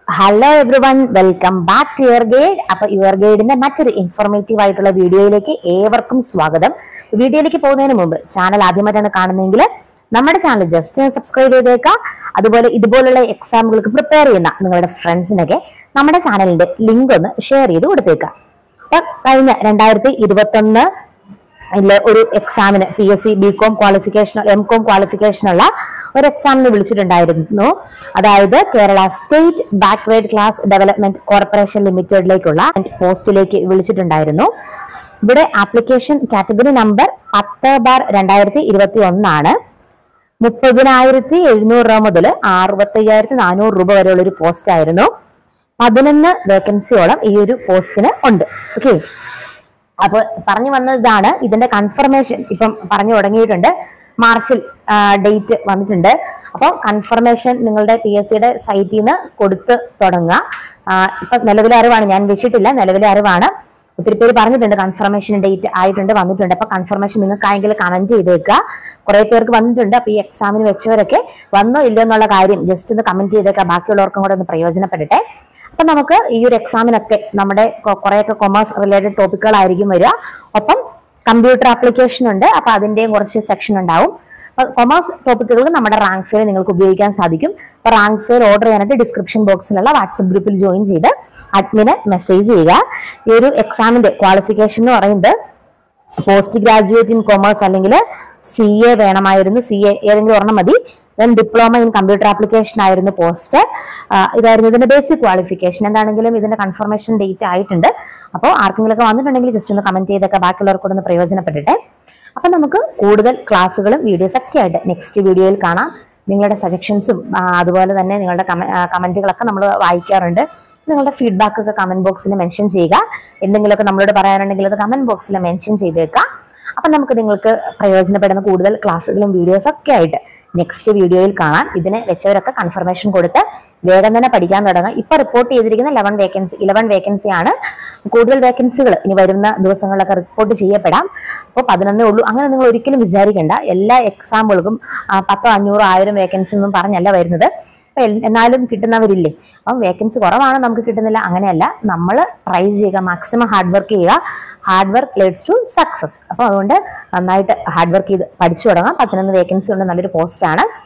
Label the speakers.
Speaker 1: hello everyone welcome back to your guide അപ്പൊ your ഗൈഡിന്റെ മറ്റൊരു ഇൻഫോർമേറ്റീവ് ആയിട്ടുള്ള വീഡിയോയിലേക്ക് ഏവർക്കും സ്വാഗതം വീഡിയോയിലേക്ക് പോകുന്നതിന് മുമ്പ് ചാനൽ ആദ്യമായിട്ടാണ് കാണുന്നതെങ്കിൽ നമ്മുടെ ചാനൽ ജസ്റ്റ് സബ്സ്ക്രൈബ് ചെയ്തേക്കാം അതുപോലെ ഇതുപോലുള്ള എക്സാമുകൾക്ക് പ്രിപ്പയർ ചെയ്യുന്ന നിങ്ങളുടെ ഫ്രണ്ട്സിനൊക്കെ നമ്മുടെ ചാനലിന്റെ ലിങ്ക് ഒന്ന് ഷെയർ ചെയ്ത് കൊടുത്തേക്കാം അപ്പൊ കഴിഞ്ഞ രണ്ടായിരത്തി ഇരുപത്തി ഒന്ന് ഇതില് ഒരു എക്സാമിന് P S C B com qualification M com ക്വാളിഫിക്കേഷനുള്ള ഒരു എക്സാമിന് വിളിച്ചിട്ടുണ്ടായിരുന്നു അതായത് Kerala state backward class development corporation ലിമിറ്റഡിലേക്കുള്ള പോസ്റ്റിലേക്ക് വിളിച്ചിട്ടുണ്ടായിരുന്നു ഇവിടെ ആപ്ലിക്കേഷൻ കാറ്റഗറി നമ്പർ പത്ത് ബാർ രണ്ടായിരത്തി ഇരുപത്തി ഒന്നാണ് മുപ്പതിനായിരത്തി എഴുന്നൂറ് രൂപ മുതൽ അറുപത്തി അയ്യായിരത്തി നാനൂറ് രൂപ വരെയുള്ള ഒരു പോസ്റ്റ് ആയിരുന്നു പതിനൊന്ന് വേക്കൻസിയോളം ഈ ഒരു പോസ്റ്റിന് ഉണ്ട് ഓക്കെ അപ്പൊ പറഞ്ഞു വന്നത് ഇതാണ് ഇതിന്റെ കൺഫർമേഷൻ ഇപ്പം പറഞ്ഞു തുടങ്ങിയിട്ടുണ്ട് മാർച്ചിൽ ഡേറ്റ് വന്നിട്ടുണ്ട് അപ്പോൾ കൺഫർമേഷൻ നിങ്ങളുടെ പി എസ് സിയുടെ സൈറ്റിൽ നിന്ന് കൊടുത്ത് തുടങ്ങുക ആ, ഇപ്പൊ നിലവിലെ അറിവാണ് ഞാൻ വെച്ചിട്ടില്ല നിലവിലെ അറിവാണ് ഒത്തിരി പേര് പറഞ്ഞിട്ടുണ്ട് കൺഫർമേഷൻ ഡേറ്റ് ആയിട്ടുണ്ട് വന്നിട്ടുണ്ട് അപ്പൊ കൺഫർമേഷൻ നിങ്ങൾക്ക് ആയെങ്കിൽ കമന്റ് ചെയ്തേക്കുക കുറെ പേർക്ക് വന്നിട്ടുണ്ട് അപ്പൊ ഈ എക്സാമിന് വെച്ചവരൊക്കെ വന്നോ ഇല്ലയോ എന്നുള്ള കാര്യം ജസ്റ്റ് ഒന്ന് കമന്റ് ചെയ്തേക്കുക ബാക്കിയുള്ളവർക്കും കൂടെ ഒന്ന് പ്രയോജനപ്പെടട്ടെ അപ്പൊ നമുക്ക് ഈ ഒരു എക്സാമിനൊക്കെ നമ്മുടെ കൊ- കുറെയൊക്കെ കൊമേഴ്സ് റിലേറ്റഡ് ടോപ്പിക്കുകളായിരിക്കും വരിക ഒപ്പം കമ്പ്യൂട്ടർ ആപ്ലിക്കേഷൻ ഉണ്ട് അപ്പൊ അതിന്റെയും കുറച്ച് സെക്ഷൻ ഉണ്ടാവും കൊമേഴ്സ് ടോപ്പിക്കുകൾ നമ്മുടെ റാങ്ക് ഫെയിൽ നിങ്ങൾക്ക് ഉപയോഗിക്കാൻ സാധിക്കും അപ്പൊ റാങ്ക് ഫെയിൽ ഓർഡർ ചെയ്യാനായിട്ട് ഡിസ്ക്രിപ്ഷൻ ബോക്സിലുള്ള വാട്സപ്പ് ഗ്രൂപ്പിൽ ജോയിൻ ചെയ്ത് അഡ്മിനെ മെസ്സേജ് ചെയ്യുക ഈ ഒരു എക്സാമിന്റെ ക്വാളിഫിക്കേഷൻ എന്ന് പറയുന്നത് പോസ്റ്റ് ഗ്രാജുവേറ്റ് ഇൻ കൊമേഴ്സ് അല്ലെങ്കിൽ സി എ വേണമായിരുന്നു സി എ ഏതെങ്കിലും ഒരെണ്ണം മതി then diploma in computer application ആയിരുന്നു പോസ്റ്റ് ഇതായിരുന്നു ഇതിന്റെ ബേസിക് ക്വാളിഫിക്കേഷൻ എന്താണെങ്കിലും ഇതിന്റെ കൺഫർമേഷൻ ഡേറ്റ് ആയിട്ടുണ്ട് അപ്പോൾ ആർക്കെങ്കിലും ഒക്കെ വന്നിട്ടുണ്ടെങ്കിൽ ജസ്റ്റ് ഒന്ന് കമന്റ് ചെയ്തൊക്കെ ബാക്കിയുള്ളവർക്കൂടെ ഒന്ന് പ്രയോജനപ്പെടട്ടെ അപ്പൊ നമുക്ക് കൂടുതൽ ക്ലാസ്സുകളും വീഡിയോസ് ഒക്കെ ആയിട്ട് നെക്സ്റ്റ് വീഡിയോയിൽ കാണാം നിങ്ങളുടെ സജഷൻസും അതുപോലെ തന്നെ നിങ്ങളുടെ കമന്റുകളൊക്കെ നമ്മൾ വായിക്കാറുണ്ട് നിങ്ങളുടെ ഫീഡ്ബാക്ക് ഒക്കെ കമന്റ് ബോക്സിൽ മെൻഷൻ ചെയ്യുക എന്തെങ്കിലുമൊക്കെ നമ്മളോട് പറയാനുണ്ടെങ്കിൽ അത് കമന്റ് ബോക്സിൽ മെൻഷൻ ചെയ്തേക്കാം അപ്പൊ നമുക്ക് നിങ്ങൾക്ക് പ്രയോജനപ്പെടുന്ന കൂടുതൽ ക്ലാസ്സുകളും വീഡിയോസ് ഒക്കെ ആയിട്ട് നെക്സ്റ്റ് വീഡിയോയിൽ കാണാം ഇതിന് വെച്ചവരൊക്കെ കൺഫർമേഷൻ കൊടുത്ത് വേഗം തന്നെ പഠിക്കാൻ തുടങ്ങുക ഇപ്പൊ റിപ്പോർട്ട് ചെയ്തിരിക്കുന്ന ലെവൻ വേക്കൻസി ഇലവൻ വേക്കൻസി ആണ് കൂടുതൽ വേക്കൻസികൾ ഇനി വരുന്ന ദിവസങ്ങളിലൊക്കെ റിപ്പോർട്ട് ചെയ്യപ്പെടാം അപ്പോൾ പതിനൊന്നേ ഉള്ളൂ അങ്ങനെ നിങ്ങൾ ഒരിക്കലും വിചാരിക്കേണ്ട എല്ലാ എക്സാമ്പിൾക്കും പത്തോ അഞ്ഞൂറോ ആയിരം വേക്കൻസി ഒന്നും പറഞ്ഞല്ല വരുന്നത് അപ്പൊ എൽ- എന്നാലും കിട്ടുന്നവരില്ലേ അപ്പം വേക്കൻസി കുറവാണ് നമുക്ക് കിട്ടുന്നില്ല അങ്ങനെയല്ല നമ്മൾ ട്രൈ ചെയ്യുക മാക്സിമം ഹാർഡ് വർക്ക് ചെയ്യുക hard work leads to success അപ്പോൾ അതുകൊണ്ട് നന്നായിട്ട് ഹാർഡ് വർക്ക് ചെയ്ത് പഠിച്ചു തുടങ്ങാം പതിനൊന്ന് വേക്കൻസി ഉണ്ട് നല്ലൊരു പോസ്റ്റാണ്